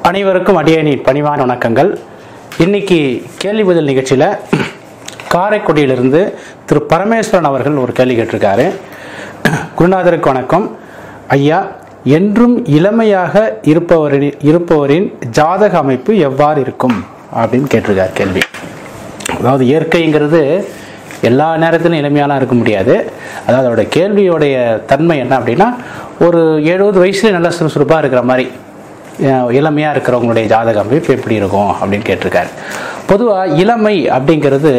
அனைவருக்கும் அடியணின் பணிவான வணக்கங்கள் இன்னைக்கு கேள்வி பதில் நிகழ்ச்சியில் காரைக்குடியிலிருந்து திரு பரமேஸ்வரன் அவர்கள் ஒரு கேள்வி கேட்டிருக்காரு குருநாதருக்கு வணக்கம் ஐயா என்றும் இளமையாக இருப்பவரின் இருப்பவரின் ஜாதக அமைப்பு எவ்வாறு இருக்கும் அப்படின்னு கேட்டிருக்கார் கேள்வி அதாவது இயற்கைங்கிறது எல்லா நேரத்திலும் இளமையாலாம் இருக்க முடியாது அதாவது அதோட கேள்வியோடைய தன்மை என்ன அப்படின்னா ஒரு எழுபது வயசுல நல்லா சுறுசுறுப்பாக இருக்கிற மாதிரி அஹ் இளமையாக இருக்கிறவங்களுடைய ஜாதக அமைப்பு எப்படி இருக்கும் அப்படின்னு கேட்டிருக்காரு பொதுவாக இளமை அப்படிங்கிறது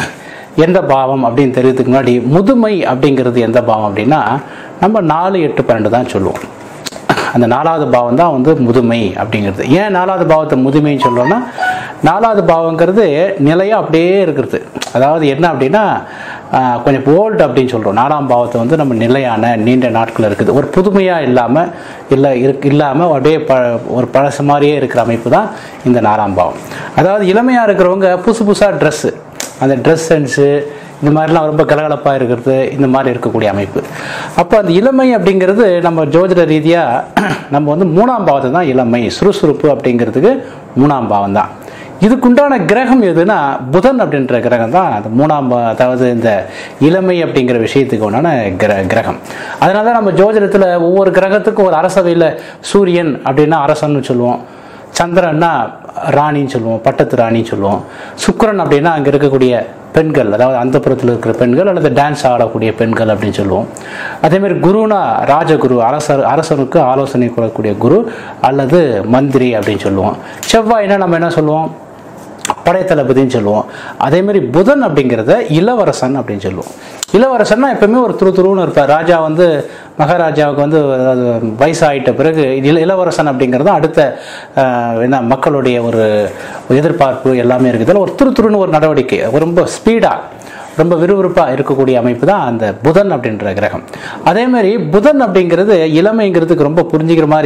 எந்த பாவம் அப்படின்னு தெரியறதுக்கு முன்னாடி முதுமை அப்படிங்கிறது எந்த பாவம் அப்படின்னா நம்ம நாலு எட்டு பன்னெண்டு தான் சொல்லுவோம் அந்த நாலாவது பாவம் தான் வந்து முதுமை அப்படிங்கிறது ஏன் நாலாவது பாவத்தை முதுமைன்னு சொல்றோம்னா நாலாவது பாவங்கிறது நிலையாக அப்படியே இருக்கிறது அதாவது என்ன அப்படின்னா ஆஹ், கொஞ்சம் ஓல்டு அப்படின்னு சொல்கிறோம் நாலாம் பாவத்தை வந்து நம்ம நிலையான நீண்ட நாட்கள் இருக்குது ஒரு புதுமையாக இல்லாமல் இல்லை இருக்கு இல்லாமல் அப்படியே ப ஒரு பழசு மாதிரியே இருக்கிற அமைப்பு தான் இந்த நாலாம் பாவம் அதாவது இளமையாக இருக்கிறவங்க புதுசு புதுசாக ட்ரெஸ்ஸு அந்த ட்ரெஸ் சென்ஸு இந்த மாதிரிலாம் ரொம்ப கலகலப்பாக இருக்கிறது இந்த மாதிரி இருக்கக்கூடிய அமைப்பு அப்போ அந்த இளமை அப்படிங்கிறது நம்ம ஜோதிட ரீதியாக நம்ம வந்து மூணாம் பாவத்தை தான் இளமை சுறுசுறுப்பு அப்படிங்கிறதுக்கு மூணாம் பாவம் தான் இதுக்குண்டான கிரகம் எதுனா புதன் அப்படின்ற கிரகம் தான் அந்த மூணாம் பா- அதாவது இந்த இளமை அப்படிங்கிற விஷயத்துக்கு உண்டான கிர கிரகம் அதனால தான் நம்ம ஜோதிடத்தில் ஒவ்வொரு கிரகத்துக்கும் ஒரு அரசவையில் சூரியன் அப்படின்னா அரசன்னு சொல்லுவோம் சந்திரன்னா ராணின்னு சொல்லுவோம் பட்டத்து ராணின்னு சொல்லுவோம் சுக்கிரன் அப்படின்னா அங்கே இருக்கக்கூடிய பெண்கள் அதாவது அந்த இருக்கிற பெண்கள் அல்லது டான்ஸ் ஆடக்கூடிய பெண்கள் அப்படின்னு சொல்லுவோம் அதே மாதிரி குருனா ராஜகுரு அரசர் அரசருக்கு ஆலோசனை கூறக்கூடிய குரு அல்லது மந்திரி அப்படின்னு சொல்லுவோம் செவ்வாய்னா நம்ம என்ன சொல்லுவோம் படைத்தளபதின்னு சொல்லுவோம் அதே மாதிரி புதன் அப்படிங்கிறத இளவரசன் அப்படின்னு சொல்லுவோம் இளவரசன்னா எப்பவுமே ஒரு துரு துருன்னு இருப்பார் ராஜா வந்து மகாராஜாவுக்கு வந்து அதாவது வயசாயிட்ட பிறகு இள இளவரசன் அப்படிங்கிறது அடுத்த ஆஹ், என்ன மக்களுடைய ஒரு எதிர்பார்ப்பு எல்லாமே இருக்குது ஒரு துரு துருன்னு ஒரு நடவடிக்கை ரொம்ப ஸ்பீடாக ரொம்ப விறுவிறுப்பாக இருக்கக்கூடிய அமைப்பு தான் அந்த புதன் அப்படின்ற கிரகம் அதே மாதிரி புதன் அப்படிங்கிறது இளமைங்கிறதுக்கு ரொம்ப புரிஞ்சுக்கிற மாதிரி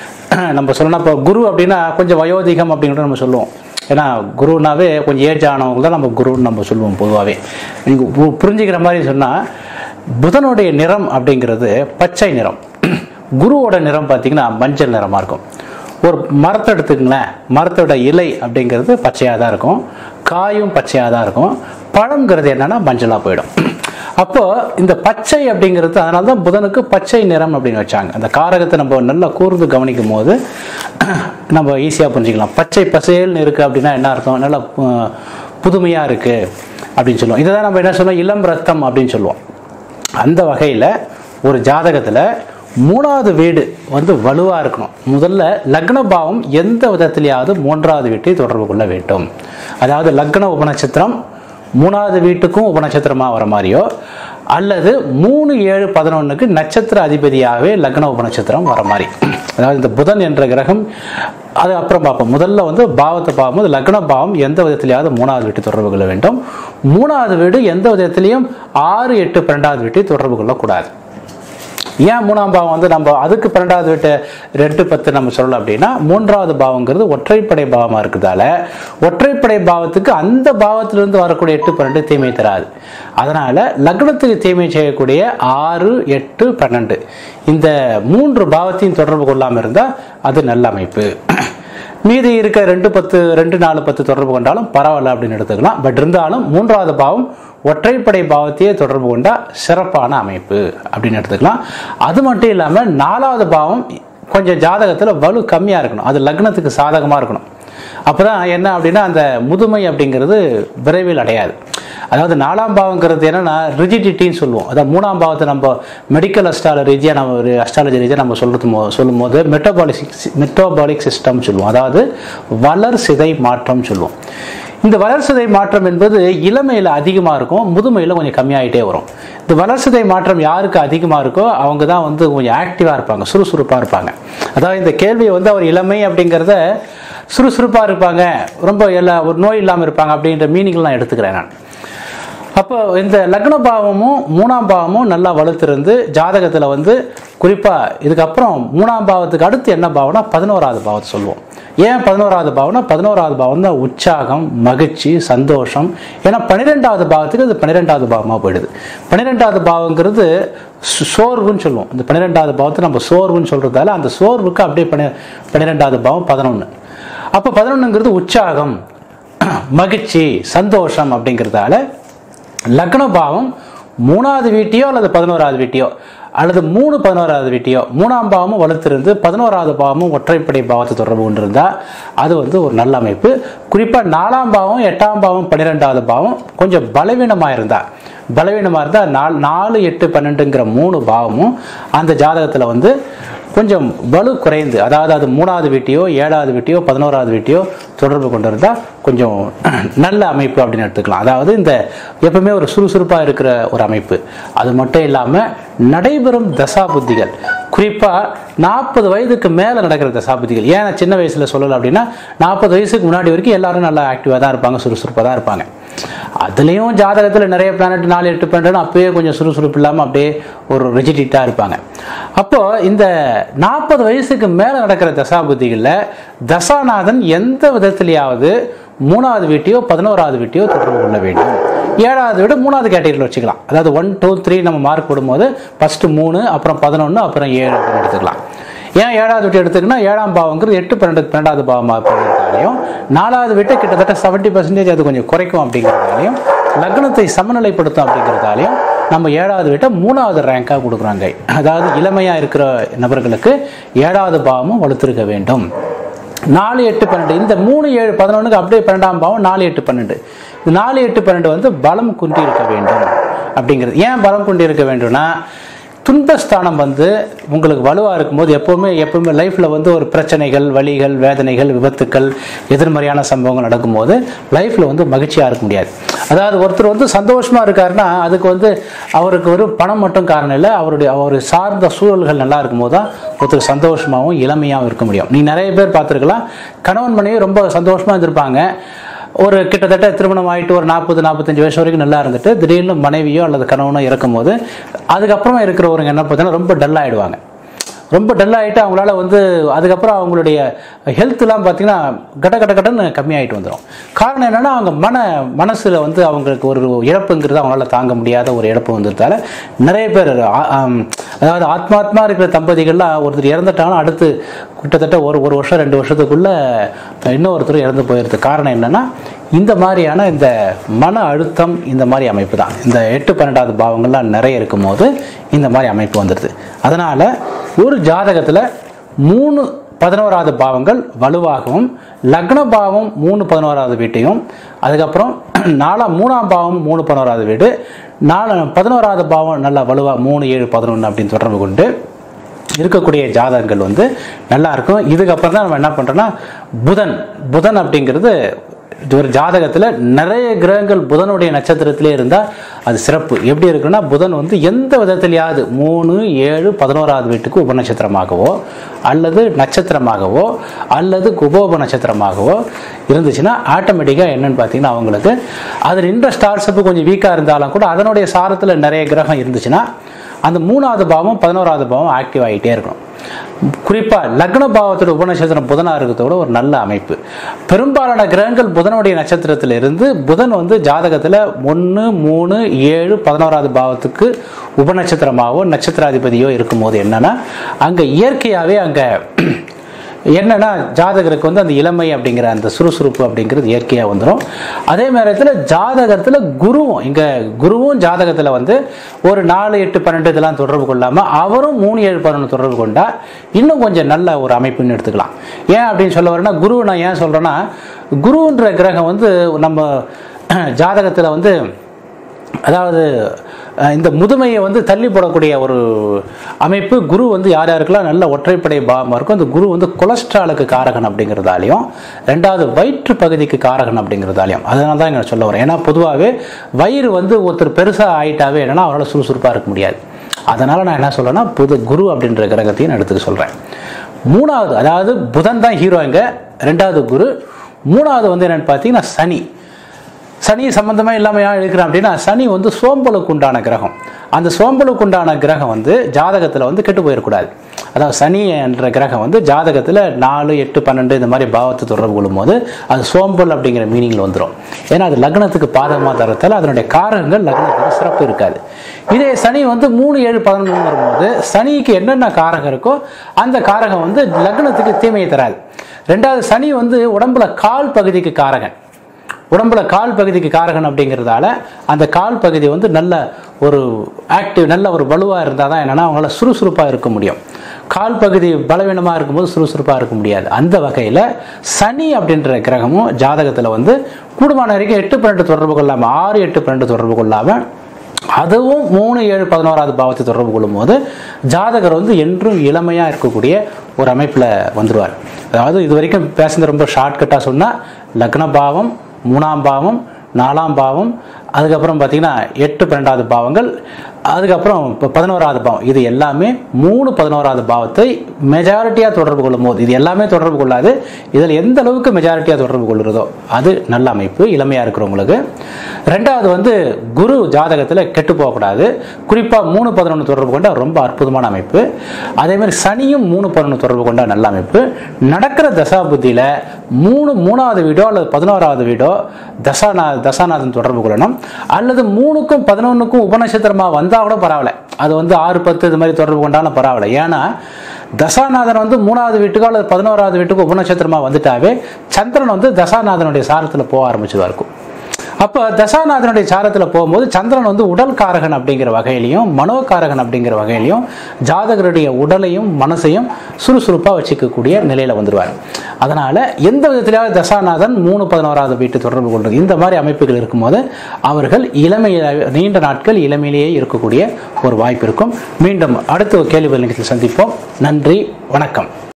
நம்ம சொல்லணும் இப்போ குரு அப்படின்னா கொஞ்சம் வயோதிகம் அப்படிங்கிறத நம்ம சொல்லுவோம் ஏன்னா குருனாவே கொஞ்சம் ஏஜ் ஆனவங்க தான் நம்ம குருன்னு நம்ம சொல்லுவோம் பொதுவாகவே நீங்கள் புரிஞ்சுக்கிற மாதிரி சொன்னால் புதனுடைய நிறம் அப்படிங்கிறது பச்சை நிறம் குருவோட நிறம் பார்த்தீங்கன்னா மஞ்சள் நிறமாக இருக்கும் ஒரு மரத்தை எடுத்துக்கங்களேன் மரத்தோட இலை அப்படிங்கிறது பச்சையாக தான் இருக்கும் காயும் பச்சையாக தான் இருக்கும் பழங்கிறது என்னன்னா மஞ்சளாக போயிடும் அப்போ இந்த பச்சை அப்படிங்கிறது அதனால தான் புதனுக்கு பச்சை நிறம் அப்படின்னு வச்சாங்க அந்த காரகத்தை நம்ம நல்லா கூர்ந்து கவனிக்கும் போது நம்ம ஈஸியாக புரிஞ்சுக்கலாம் பச்சை பசேல்னு இருக்குது அப்படின்னா என்ன அர்த்தம் நல்லா அஹ், புதுமையா இருக்கு அப்படின்னு சொல்லுவோம் இதை தான் நம்ம என்ன சொல்லுவோம் இளம் ரத்தம் அப்படின்னு சொல்லுவோம் அந்த வகையில் ஒரு ஜாதகத்தில் மூணாவது வீடு வந்து வலுவாக இருக்கணும் முதல்ல லக்ன பாவம் எந்த விதத்திலேயாவது மூன்றாவது வீட்டை தொடர்பு கொள்ள வேண்டும் அதாவது லக்ன உபநட்சத்திரம் மூணாவது வீட்டுக்கும் உபநட்சத்திரமாக வர மாதிரியோ அல்லது மூணு ஏழு பதினொன்றுக்கு நட்சத்திர அதிபதியாகவே லக்ன உபநட்சத்திரம் வர மாதிரி அதாவது இந்த புதன் என்ற கிரகம் அது அப்புறம் பார்ப்போம் முதல்ல வந்து பாவத்தை பார்க்கும்போது லக்ன பாவம் எந்த விதத்திலேயாவது மூணாவது வீட்டை தொடர்பு கொள்ள வேண்டும் மூணாவது வீடு எந்த விதத்திலையும் ஆறு எட்டு பன்னெண்டாவது வீட்டை தொடர்பு கொள்ளக்கூடாது ஏன் மூணாம் பாவம் வந்து நம்ம அதுக்கு பன்னெண்டாவது வீட்டை ரெண்டு பத்து நம்ம சொல்லலாம் அப்படின்னா மூன்றாவது பாவங்கிறது ஒற்றைப்படை பாவமாக இருக்கிறதால ஒற்றைப்படை பாவத்துக்கு அந்த பாவத்திலிருந்து வரக்கூடிய எட்டு பன்னெண்டு தீமை தராது அதனால லக்னத்துக்கு தீமை செய்யக்கூடிய ஆறு எட்டு பன்னெண்டு இந்த மூன்று பாவத்தையும் தொடர்பு கொள்ளாமல் இருந்தால் அது நல்ல அமைப்பு மீதி இருக்க ரெண்டு பத்து ரெண்டு நாலு பத்து தொடர்பு கொண்டாலும் பரவாயில்ல அப்படின்னு எடுத்துக்கலாம் பட் இருந்தாலும் மூன்றாவது பாவம் ஒற்றைப்படை பாவத்தையே தொடர்பு கொண்டா சிறப்பான அமைப்பு அப்படின்னு எடுத்துக்கலாம் அது மட்டும் இல்லாமல் நாலாவது பாவம் கொஞ்சம் ஜாதகத்தில் வலு கம்மியாக இருக்கணும் அது லக்னத்துக்கு சாதகமாக இருக்கணும் அப்பதான் என்ன அப்படின்னா அந்த முதுமை அப்படிங்கிறது விரைவில் அடையாது அதாவது நாலாம் பாவங்கிறது என்னன்னா ரிஜிடிட்டின்னு சொல்லுவோம் அதாவது மூணாம் பாவத்தை நம்ம மெடிக்கல் அஸ்ட்ரால ரீதியாக நம்ம ஒரு அஸ்ட்ராலஜி ரீதியாக நம்ம சொல்றது மோ சொல்லும் போது மெட்டபாலிக் மெட்டபாலிக் சிஸ்டம் சொல்லுவோம் அதாவது வளர் சிதை மாற்றம் சொல்லுவோம் இந்த வளர்சிதை மாற்றம் என்பது இளமையில் அதிகமாக இருக்கும் முதுமையில் கொஞ்சம் கம்மியாயிட்டே வரும் இந்த வளர்சிதை மாற்றம் யாருக்கு அதிகமாக இருக்கோ அவங்க தான் வந்து கொஞ்சம் ஆக்டிவாக இருப்பாங்க சுறுசுறுப்பாக இருப்பாங்க அதாவது இந்த கேள்வியை வந்து அவர் இளமை அப்படிங்கிறத சுறுசுறுப்பாக இருப்பாங்க ரொம்ப எல்லா ஒரு நோய் இல்லாமல் இருப்பாங்க அப்படின்ற மீனிங் நான் எடுத்துக்கிறேன் நான் அப்போ இந்த லக்ன பாவமும் மூணாம் பாவமும் நல்லா வலுத்திருந்து ஜாதகத்தில் வந்து குறிப்பாக இதுக்கப்புறம் மூணாம் பாவத்துக்கு அடுத்து என்ன பாவம்னா பதினோராவது பாவத்தை சொல்லுவோம் ஏன் பதினோராவது பாவம்னா பதினோராவது பாவம் தான் உற்சாகம் மகிழ்ச்சி சந்தோஷம் ஏன்னா பன்னிரெண்டாவது பாவத்துக்கு அது பன்னிரெண்டாவது பாவமாக போயிடுது பன்னிரெண்டாவது பாவங்கிறது சோ- சோர்வுன்னு சொல்லுவோம் இந்த பன்னிரெண்டாவது பாவத்தை நம்ம சோர்வுன்னு சொல்றதால அந்த சோர்வுக்கு அப்படியே பன்னி பன்னிரெண்டாவது பாவம் பதினொன்று அப்போ பதினொன்றுங்கிறது உற்சாகம் மகிழ்ச்சி சந்தோஷம் அப்படிங்கிறதால லக்ன பாவம் மூணாவது வீட்டையோ அல்லது பதினோராவது வீட்டையோ அல்லது மூணு பதினோராவது வீட்டையோ மூணாம் பாவமும் வலுத்திருந்து பதினோராவது பாவமும் ஒற்றைப்படை பாவத்தை தொடர்பு கொண்டிருந்தால் அது வந்து ஒரு நல்ல அமைப்பு குறிப்பாக நாலாம் பாவம் எட்டாம் பாவம் பன்னிரெண்டாவது பாவம் கொஞ்சம் பலவீனமாக இருந்தா பலவீனமாக இருந்தால் நாலு நாலு எட்டு பன்னெண்டுங்கிற மூணு பாவமும் அந்த ஜாதகத்தில் வந்து கொஞ்சம் வலு குறைந்து அதாவது அது மூணாவது வீட்டையோ ஏழாவது வீட்டையோ பதினோராவது வீட்டையோ தொடர்பு கொண்டிருந்தா கொஞ்சம் நல்ல அமைப்பு அப்படின்னு எடுத்துக்கலாம் அதாவது இந்த எப்பவுமே ஒரு சுறுசுறுப்பாக இருக்கிற ஒரு அமைப்பு அது மட்டும் இல்லாமல் நடைபெறும் தசாபுத்திகள் குறிப்பாக நாற்பது வயதுக்கு மேலே நடக்கிற தசாபுத்திகள் ஏன் நான் சின்ன வயசில் சொல்லலை அப்படின்னா நாற்பது வயசுக்கு முன்னாடி வரைக்கும் எல்லாரும் நல்லா ஆக்டிவாக தான் இருப்பாங்க சுறுசுறுப்பாக தான் இருப்பாங்க அதுலேயும் ஜாதகத்தில் நிறைய பிளானட் நாலு எட்டு பன்னெண்டு அப்பயே கொஞ்சம் சுறுசுறுப்பு இல்லாமல் அப்படியே ஒரு ரிஜிடிட்டாக இருப்பாங்க அப்போ இந்த நாற்பது வயசுக்கு மேலே நடக்கிற தசாபுத்திகளில் தசாநாதன் எந்த விதத்திலேயாவது மூணாவது வீட்டையோ பதினோராவது வீட்டையோ தொடர்பு கொள்ள வேண்டும் ஏழாவது விட மூணாவது கேட்டகரியில் வச்சுக்கலாம் அதாவது ஒன் டூ த்ரீ நம்ம மார்க் போடும்போது ஃபஸ்ட்டு மூணு அப்புறம் பதினொன்று அப்புறம் ஏழு அப்படின்னு எடுத்துக்கலாம் ஏன் ஏழாவது வீட்டு எடுத்துக்கினா ஏழாம் பாவங்கிறது எட்டு பன்னெண்டு பன்னெண்டாவது பாவமாக இருக்கிறதாலையும் நாலாவது வீட்டை கிட்டத்தட்ட செவன்ட்டி பர்சன்டேஜ் அது கொஞ்சம் குறைக்கும் அப்படிங்கிறதாலையும் லக்னத்தை சமநிலைப்படுத்தும் அப்படிங்கிறதாலையும் நம்ம ஏழாவது வீட்டை மூணாவது ரேங்காக கொடுக்குறாங்க அதாவது இளமையாக இருக்கிற நபர்களுக்கு ஏழாவது பாவமும் வலுத்திருக்க வேண்டும் நாலு எட்டு பன்னெண்டு இந்த மூணு ஏழு பதினொன்றுக்கு அப்படியே பன்னெண்டாம் பாவம் நாலு எட்டு பன்னெண்டு இந்த நாலு எட்டு பன்னெண்டு வந்து பலம் குன்றி இருக்க வேண்டும் அப்படிங்கிறது ஏன் பலம் குன்றி இருக்க வேண்டும்னா துன்பஸ்தானம் வந்து உங்களுக்கு வலுவாக இருக்கும்போது எப்போவுமே எப்பவுமே லைஃப்பில் வந்து ஒரு பிரச்சனைகள் வலிகள் வேதனைகள் விபத்துக்கள் எதிர்மறையான சம்பவங்கள் நடக்கும்போது லைஃப்பில் வந்து மகிழ்ச்சியாக இருக்க முடியாது அதாவது ஒருத்தர் வந்து சந்தோஷமாக இருக்காருன்னா அதுக்கு வந்து அவருக்கு ஒரு பணம் மட்டும் காரணம் இல்லை அவருடைய அவர் சார்ந்த சூழல்கள் நல்லா இருக்கும்போது தான் ஒருத்தர் சந்தோஷமாகவும் இளமையாகவும் இருக்க முடியும் நீ நிறைய பேர் பார்த்துருக்கலாம் கணவன் மனைவி ரொம்ப சந்தோஷமாக இருந்திருப்பாங்க ஒரு கிட்டத்தட்ட திருமணம் ஆகிட்டு ஒரு நாற்பது நாற்பத்தஞ்சு வயசு வரைக்கும் நல்லா இருந்துட்டு திடீர்னு மனைவியோ அல்லது கணவனோ இறக்கும் போது அதுக்கப்புறமா இருக்கிறவங்க என்ன பார்த்தீங்கன்னா ரொம்ப டல் ஆகிடுவாங்க ரொம்ப டல் ஆகிட்டு அவங்களால வந்து அதுக்கப்புறம் அவங்களுடைய ஹெல்த்லாம் பார்த்தீங்கன்னா கட கட கடன்னு கம்மியாயிட்டு வந்துடும் காரணம் என்னென்னா அவங்க மன மனசில் வந்து அவங்களுக்கு ஒரு இழப்புங்கிறது அவங்களால தாங்க முடியாத ஒரு இழப்பு வந்ததால நிறைய பேர் ஆ- ஆம், அதாவது ஆத்மாத்மா இருக்கிற தம்பதிகள்லாம் ஒருத்தர் இறந்துட்டாலும் அடுத்து கிட்டத்தட்ட ஒரு ஒரு வருஷம் ரெண்டு வருஷத்துக்குள்ள இன்னொருத்தர் இறந்து போயிடுது காரணம் என்னன்னா இந்த மாதிரியான இந்த மன அழுத்தம் இந்த மாதிரி அமைப்பு தான் இந்த எட்டு பன்னெண்டாவது பாவங்கள்லாம் நிறைய இருக்கும்போது இந்த மாதிரி அமைப்பு வந்துடுது அதனால ஒரு ஜாதகத்தில் மூணு பதினோராவது பாவங்கள் வலுவாகவும் லக்ன பாவம் மூணு பதினோராவது வீட்டையும் அதுக்கப்புறம் நாலாம் மூணாம் பாவம் மூணு பதினோராவது வீடு நாலு பதினோராவது பாவம் நல்லா வலுவாக மூணு ஏழு பதினொன்று அப்படின்னு தொடர்பு கொண்டு இருக்கக்கூடிய ஜாதகங்கள் வந்து நல்லா இருக்கும் இதுக்கப்புறம் தான் நம்ம என்ன பண்ணுறோன்னா புதன் புதன் அப்படிங்கிறது இது ஒரு ஜாதகத்தில் நிறைய கிரகங்கள் புதனுடைய நட்சத்திரத்திலே இருந்தால் அது சிறப்பு எப்படி இருக்குன்னா புதன் வந்து எந்த விதத்திலேயாவது மூணு ஏழு பதினோராவது வீட்டுக்கு உபநட்சத்திரமாகவோ அல்லது நட்சத்திரமாகவோ அல்லது குபோப நட்சத்திரமாகவோ இருந்துச்சுன்னா ஆட்டோமேட்டிக்காக என்னன்னு பார்த்தீங்கன்னா அவங்களுக்கு அதில் நின்ற ஸ்டார்ஸப்பு கொஞ்சம் வீக்காக இருந்தாலும் கூட அதனுடைய சாரத்தில் நிறைய கிரகம் இருந்துச்சுன்னா அந்த மூணாவது பாவம் பதினோராவது பாவம் ஆக்டிவ் ஆகிட்டே இருக்கணும் குறிப்பாக லக்ன பாவத்தோட உபநட்சத்திரம் புதனாக இருக்கிறதோட ஒரு நல்ல அமைப்பு பெரும்பாலான கிரகங்கள் புதனுடைய நட்சத்திரத்தில் இருந்து புதன் வந்து ஜாதகத்தில் ஒன்று மூணு ஏழு பதினோராவது பாவத்துக்கு உபநட்சத்திரமாவோ நட்சத்திராதிபதியோ இருக்கும்போது என்னன்னா அங்கே இயற்கையாகவே அங்கே என்னன்னா ஜாதகருக்கு வந்து அந்த இளமை அப்படிங்கிற அந்த சுறுசுறுப்பு அப்படிங்கிறது இயற்கையாக வந்துடும் அதே நேரத்தில் ஜாதகத்தில் குருவும் இங்கே குருவும் ஜாதகத்தில் வந்து ஒரு நாலு எட்டு பன்னெண்டு இதெல்லாம் தொடர்பு கொள்ளாமல் அவரும் மூணு ஏழு பதினொன்று தொடர்பு கொண்டா இன்னும் கொஞ்சம் நல்ல ஒரு அமைப்புன்னு எடுத்துக்கலாம் ஏன் அப்படின்னு சொல்ல வரேன்னா குரு நான் ஏன் சொல்கிறேன்னா குருன்ற கிரகம் வந்து நம்ம ஜாதகத்தில் வந்து அதாவது அஹ், இந்த முதுமையை வந்து தள்ளி போடக்கூடிய ஒரு அமைப்பு குரு வந்து யார் யாருக்கெல்லாம் நல்ல ஒற்றைப்படை பாவமாக இருக்கும் அந்த குரு வந்து கொலஸ்ட்ராலுக்கு காரகன் அப்படிங்கிறதாலையும் ரெண்டாவது வயிற்று பகுதிக்கு காரகன் அப்படிங்கிறதாலையும் அதனால தான் நான் சொல்ல வரேன் ஏன்னா பொதுவாகவே வயிறு வந்து ஒருத்தர் பெருசாக ஆயிட்டாவே என்னன்னா அவரால் சுறுசுறுப்பாக இருக்க முடியாது அதனால் நான் என்ன சொல்றேன்னா புது குரு அப்படின்ற கிரகத்தையும் நான் எடுத்துக்க சொல்கிறேன் மூணாவது அதாவது புதன் தான் ஹீரோ இங்க ரெண்டாவது குரு மூணாவது வந்து என்னன்னு பார்த்தீங்கன்னா சனி சனி சம்பந்தமே இல்லாமல் ஏன் எடுக்கிறேன் அப்படின்னா சனி வந்து சோம்பலுக்கு உண்டான கிரகம் அந்த சோம்பலுக்கு உண்டான கிரகம் வந்து ஜாதகத்தில் வந்து கெட்டு போயிடக்கூடாது அதாவது சனி என்ற கிரகம் வந்து ஜாதகத்தில் நாலு எட்டு பன்னெண்டு இந்த மாதிரி பாவத்தை தொடர்பு கொள்ளும்போது அது சோம்பல் அப்படிங்கிற மீனிங்கில் வந்துடும் ஏன்னா அது லக்னத்துக்கு பாதகமாக தரத்தால் அதனுடைய காரகங்கள் லக்னத்துக்கு சிறப்பு இருக்காது இதே சனி வந்து மூணு ஏழு பதினொன்று வரும்போது சனிக்கு என்னென்ன காரகம் இருக்கோ அந்த காரகம் வந்து லக்னத்துக்கு தீமையை தராது ரெண்டாவது சனி வந்து உடம்புல கால் பகுதிக்கு காரகன் உடம்புல கால் பகுதிக்கு காரகன் அப்படிங்கிறதால அந்த கால் பகுதி வந்து நல்ல ஒரு ஆக்டிவ் நல்ல ஒரு வலுவாக இருந்தால் தான் என்னென்னா அவங்களால சுறுசுறுப்பாக இருக்க முடியும் கால் பகுதி பலவீனமாக இருக்கும்போது சுறுசுறுப்பாக இருக்க முடியாது அந்த வகையில் சனி அப்படின்ற கிரகமும் ஜாதகத்தில் வந்து கூடுமான வரைக்கும் எட்டு பன்னெண்டு தொடர்பு கொள்ளாமல் ஆறு எட்டு பன்னெண்டு தொடர்பு கொள்ளாமல் அதுவும் மூணு ஏழு பதினோராவது பாவத்தை தொடர்பு கொள்ளும்போது ஜாதகர் வந்து என்றும் இளமையாக இருக்கக்கூடிய ஒரு அமைப்பில் வந்துடுவார் அதாவது இது வரைக்கும் பேசுனது ரொம்ப ஷார்ட்கட்டாக சொன்னால் லக்ன பாவம் மூணாம் பாவம் நாலாம் பாவம் அதுக்கப்புறம் பார்த்தீங்கன்னா எட்டு பன்னெண்டாவது பாவங்கள் அதுக்கப்புறம் இப்போ பதினோராவது பாவம் இது எல்லாமே மூணு பதினோராவது பாவத்தை மெஜாரிட்டியாக தொடர்பு கொள்ளும் போது இது எல்லாமே தொடர்பு கொள்ளாது இதில் எந்த அளவுக்கு மெஜாரிட்டியாக தொடர்பு கொள்கிறதோ அது நல்ல அமைப்பு இளமையாக இருக்கிறவங்களுக்கு ரெண்டாவது வந்து குரு ஜாதகத்தில் கெட்டு போகக்கூடாது குறிப்பாக மூணு பதினொன்று தொடர்பு கொண்ட ரொம்ப அற்புதமான அமைப்பு அதே மாதிரி சனியும் மூணு பதினொன்று தொடர்பு கொண்ட நல்ல அமைப்பு நடக்கிற தசாபுத்தியில் மூணு மூணாவது வீடோ அல்லது பதினோராவது வீடோ தசாநா தசாநாதன் தொடர்பு கொள்ளணும் அல்லது மூணுக்கும் பதினொன்றுக்கும் உபநட்சத்திரமாக வந்தால் கூட பரவாயில்ல அது வந்து ஆறு பத்து இது மாதிரி தொடர்பு கொண்டாலும் பரவாயில்ல ஏன்னா தசாநாதன் வந்து மூணாவது வீட்டுக்கோ அல்லது பதினோராவது வீட்டுக்கோ உபநட்சத்திரமாக வந்துட்டாவே சந்திரன் வந்து தசாநாதனுடைய சாரத்தில் போக ஆரம்பிச்சதா இருக்கும் அப்போ தசாநாதனுடைய சாரத்தில் போகும்போது சந்திரன் வந்து உடல் காரகன் அப்படிங்கிற வகையிலையும் மனோகாரகன் அப்படிங்கிற வகையிலையும் ஜாதகருடைய உடலையும் மனசையும் சுறுசுறுப்பாக வச்சுக்கக்கூடிய நிலையில் வந்துடுவார் அதனால் எந்த விதத்திலாவது தசாநாதன் மூணு பதினோராவது வீட்டு தொடர்பு கொள்வது இந்த மாதிரி அமைப்புகள் இருக்கும்போது அவர்கள் இளமையில நீண்ட நாட்கள் இளமையிலேயே இருக்கக்கூடிய ஒரு வாய்ப்பு இருக்கும் மீண்டும் அடுத்த ஒரு கேள்வி பதில் நிகழ்ச்சியில் சந்திப்போம் நன்றி வணக்கம்